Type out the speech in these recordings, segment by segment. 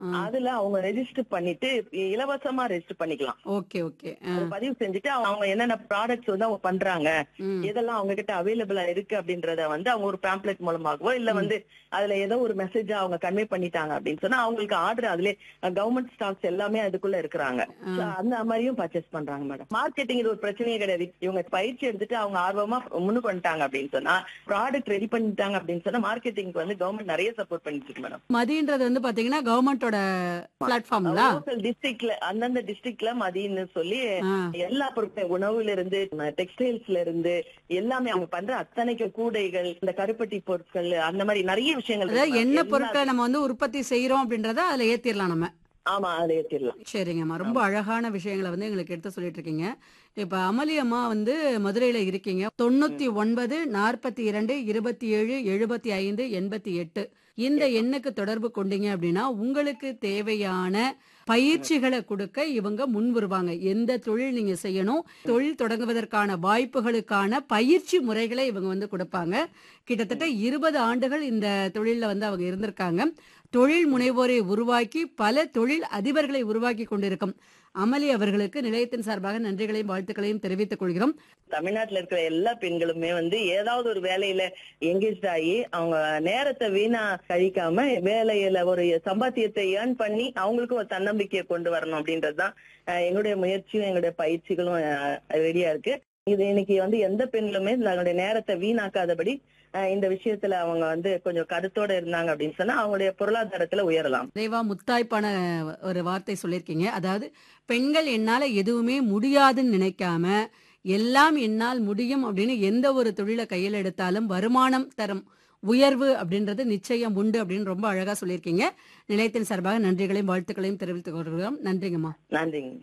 அதுல அவங்க ரெஜிஸ்டர் பண்ணிட்டு இலவசமா ரெஜிஸ்டர் பண்ணிக்கலாம் ஓகே ஓகே ஆ, அது பதிவு செஞ்சுட்டு அவங்க- அவங்க என்னென்ன ப்ராடக்ட்ஸ் வந்து அவங்க பண்றாங்க ம். எதெல்லாம் அவங்க கிட்ட அவைலபிளா இருக்கு அப்படின்றத வந்து அவங்க ஒரு பேம்ப்ளெட் மூலமாகவோ இல்ல வந்து அதுல ஏதோ ஒரு மெசேஜ் அவங்க கன்வே பண்ணிட்டாங்க அப்படின்னு சொன்னா அவங்களுக்கு ஆர்டர் அதுல கவர்மெண்ட் ஸ்டாக்ஸ் எல்லாமே அதுக்குள்ள இருக்கிறாங்க So, அந்த மாதிரியும் பர்ச்சேஸ் பண்றாங்க மேடம் மார்க்கெட்டிங் இது ஒரு பிரச்சனையே கிடையாது இவங்க பயிற்சி எடுத்துட்டு அவங்க ஆர்வமா முன்னுக்கு வந்துட்டாங்க அப்படின்னு சொன்னா ப்ராடக்ட் ரெடி பண்ணிட்டாங்க அப்படின்னு சொன்னா மார்க்கெட்டிங்க்கு வந்து கவர்மெண்ட் நிறைய சப்போர்ட் பண்ணிட்டு இருக்கு மேடம் மதின்றது வந்து பாத்தீங்கன்னா கவர்மெண்டோட பிளாட்ஃபார்ம்ங்களா லோக்கல் டிஸ்ட்ரிக்ட்ல அந்தந்த டிஸ்ட்ரிக்ட்ல மதியன்னு சொல்லி ஆ. எல்லா பொருட்கள் உணவுல இருந்து டெக்ஸ்டைல்ஸ்ல இருந்து எல்லாமே அவங்க பண்ற அத்தனைக்கு கூடைகள் இந்த கருப்பட்டி பொருட்கள் அந்த மாதிரி நிறைய விஷயங்கள் இருக்கு அதாவது ma'am. என்ன எல்லா- பொருட்களை நம்ம வந்து உற்பத்தி செய்யறோம் அப்படின்றத அதுல ஏத்திரலாம் நம்ம ஆமா அதை ஏத்திடலாம் சரிங்கம்மா ரொம்ப அழகான விஷயங்களை வந்து எங்களுக்கு எடுத்து சொல்லிட்டு இருக்கீங்க இப்ப அமளி அம்மா வந்து மதுரையில இருக்கீங்க தொண்ணூத்தி ஒன்பது நாற்பத்தி இரண்டு இருபத்தி ஏழு எழுபத்தி ஐந்து எண்பத்தி எட்டு இந்த எண்ணுக்கு தொடர்பு கொண்டீங்க அப்படின்னா உங்களுக்கு தேவையான பயிற்சிகளை கொடுக்க இவங்க முன் வருவாங்க எந்த தொழில் நீங்க செய்யணும் தொழில் தொடங்குவதற்கான வாய்ப்புகளுக்கான பயிற்சி முறைகளை இவங்க வந்து கொடுப்பாங்க கிட்டத்தட்ட இருபது ஆண்டுகள் இந்த தொழில்ல வந்து அவங்க இருந்திருக்காங்க தொழில் முனைவோரை உருவாக்கி பல தொழில் அதிபர்களை உருவாக்கி கொண்டிருக்கும் அமளி அவர்களுக்கு நிலையத்தின் சார்பாக நன்றிகளையும் வாழ்த்துக்களையும் தெரிவித்துக் கொள்கிறோம் தமிழ்நாட்டுல இருக்கிற எல்லா பெண்களுமே வந்து ஏதாவது ஒரு வேலையில எங்கேஜ் ஆகி அவங்க நேரத்தை வீணா கழிக்காம வேலையில ஒரு சம்பாத்தியத்தை ஏர்ன் பண்ணி அவங்களுக்கு ஒரு தன்னம்பிக்கையை கொண்டு வரணும் அப்படின்றதுதான் அஹ், எங்களுடைய முயற்சியும் எங்களுடைய பயிற்சிகளும் ரெடியா இருக்கு இது இன்னைக்கு வந்து எந்த பெண்களுமே தன்னுடைய நேரத்தை வீணாக்காதபடி அஹ், இந்த விஷயத்துல அவங்க வந்து கொஞ்சம் கருத்தோட இருந்தாங்க அப்படின்னு சொன்னா அவங்களுடைய பொருளாதாரத்துல உயரலாம் நிறைவா முத்தாய்ப்பான ஒரு வார்த்தை சொல்லியிருக்கீங்க அதாவது பெண்கள் என்னால எதுவுமே முடியாதுன்னு நினைக்காம எல்லாம் என்னால் முடியும் அப்படின்னு எந்த ஒரு தொழிலை கையில் எடுத்தாலும் வருமானம் தரும் உயர்வு அப்படின்றது நிச்சயம் உண்டு அப்படின்னு ரொம்ப அழகா சொல்லியிருக்கீங்க நிலையத்தின் சார்பாக நன்றிகளையும் வாழ்த்துக்களையும் தெரிவித்துக் கொள்கிறோம் நன்றிங்கம்மா நன்றிங்க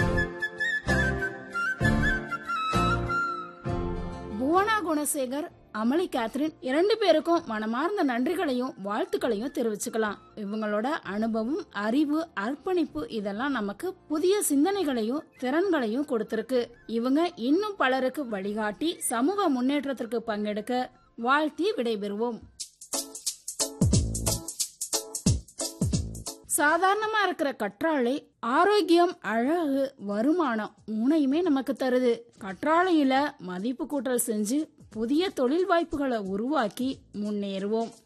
புவனா குணசேகர் அமளி கேத்ரின் இரண்டு பேருக்கும் மனமார்ந்த நன்றிகளையும் வாழ்த்துக்களையும் தெரிவிச்சுக்கலாம் இவங்களோட அனுபவம் அறிவு அர்ப்பணிப்பு இதெல்லாம் நமக்கு புதிய சிந்தனைகளையும் திறன்களையும் கொடுத்திருக்கு இவங்க இன்னும் பலருக்கு வழிகாட்டி சமூக முன்னேற்றத்திற்கு பங்கெடுக்க வாழ்த்தி விடைபெறுவோம் சாதாரணமா இருக்கிற கற்றாழை ஆரோக்கியம் அழகு வருமானம் மூணையுமே நமக்கு தருது கற்றாழையில மதிப்பு கூட்டல் செஞ்சு புதிய தொழில் வாய்ப்புகளை உருவாக்கி முன்னேறுவோம்